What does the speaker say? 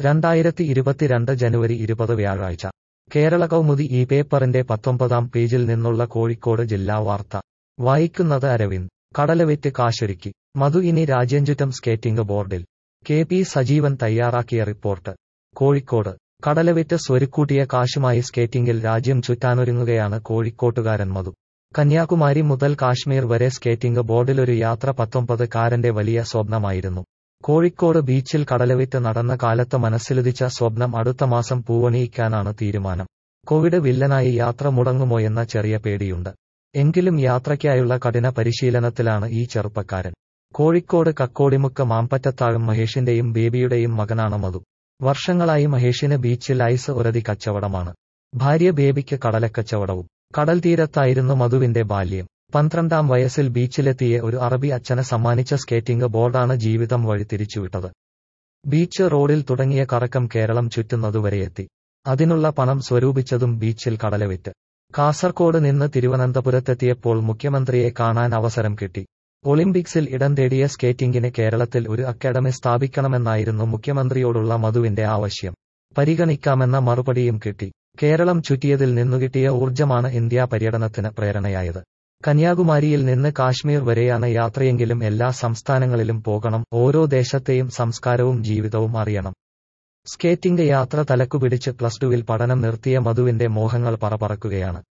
രണ്ടായിരത്തി ഇരുപത്തിരണ്ട് ജനുവരി ഇരുപത് വ്യാഴാഴ്ച കേരള കൗമുദി ഈ പേപ്പറിന്റെ പത്തൊമ്പതാം പേജിൽ നിന്നുള്ള കോഴിക്കോട് ജില്ലാ വാർത്ത വായിക്കുന്നത് അരവിന്ദ് കടലവിറ്റ് കാശൊരുക്കി മധു ഇനി രാജ്യഞ്ചുറ്റം സ്കേറ്റിംഗ് ബോർഡിൽ കെ പി സജീവൻ തയ്യാറാക്കിയ റിപ്പോർട്ട് കോഴിക്കോട് കടലവിറ്റ് സ്വരുക്കൂട്ടിയ കാശുമായി സ്കേറ്റിംഗിൽ രാജ്യം ചുറ്റാനൊരുങ്ങുകയാണ് കോഴിക്കോട്ടുകാരൻ മധു കന്യാകുമാരി മുതൽ കാശ്മീർ വരെ സ്കേറ്റിംഗ് ബോർഡിലൊരു യാത്ര പത്തൊമ്പത് കാരന്റെ വലിയ സ്വപ്നമായിരുന്നു കോഴിക്കോട് ബീച്ചിൽ കടലവിറ്റ് നടന്ന കാലത്ത് മനസ്സിലുദിച്ച സ്വപ്നം അടുത്ത മാസം പൂവണിയിക്കാനാണ് തീരുമാനം കോവിഡ് വില്ലനായി യാത്ര മുടങ്ങുമോയെന്ന ചെറിയ പേടിയുണ്ട് എങ്കിലും യാത്രയ്ക്കായുള്ള കഠിന പരിശീലനത്തിലാണ് ഈ ചെറുപ്പക്കാരൻ കോഴിക്കോട് കക്കോടിമുക്ക് മാമ്പറ്റത്താഴും മഹേഷിന്റെയും ബേബിയുടെയും മകനാണ് മധു വർഷങ്ങളായി മഹേഷിന് ബീച്ചിൽ ഐസ് ഉരതി കച്ചവടമാണ് ഭാര്യ ബേബിക്ക് കടലക്കച്ചവടവും കടൽ തീരത്തായിരുന്നു മധുവിന്റെ ബാല്യം പന്ത്രണ്ടാം വയസ്സിൽ ബീച്ചിലെത്തിയ ഒരു അറബി അച്ഛന് സമ്മാനിച്ച സ്കേറ്റിംഗ് ബോർഡാണ് ജീവിതം വഴി തിരിച്ചുവിട്ടത് ബീച്ച് റോഡിൽ തുടങ്ങിയ കറക്കം കേരളം ചുറ്റുന്നതുവരെയെത്തി അതിനുള്ള പണം സ്വരൂപിച്ചതും ബീച്ചിൽ കടലവിറ്റ് കാസർകോട് നിന്ന് തിരുവനന്തപുരത്തെത്തിയപ്പോൾ മുഖ്യമന്ത്രിയെ കാണാൻ അവസരം കിട്ടി ഒളിമ്പിക്സിൽ ഇടം തേടിയ സ്കേറ്റിംഗിന് കേരളത്തിൽ ഒരു അക്കാദമി സ്ഥാപിക്കണമെന്നായിരുന്നു മുഖ്യമന്ത്രിയോടുള്ള മധുവിന്റെ ആവശ്യം പരിഗണിക്കാമെന്ന മറുപടിയും കിട്ടി കേരളം ചുറ്റിയതിൽ നിന്നു കിട്ടിയ ഊർജ്ജമാണ് ഇന്ത്യാ പര്യടനത്തിന് പ്രേരണയായത് കന്യാകുമാരിയിൽ നിന്ന് കാശ്മീർ വരെയാണ് യാത്രയെങ്കിലും എല്ലാ സംസ്ഥാനങ്ങളിലും പോകണം ഓരോ ദേശത്തെയും സംസ്കാരവും ജീവിതവും അറിയണം സ്കേറ്റിംഗ് യാത്ര തലക്കുപിടിച്ച് പ്ലസ് ടുവിൽ പഠനം നിർത്തിയ മധുവിന്റെ മോഹങ്ങൾ പറപറക്കുകയാണ്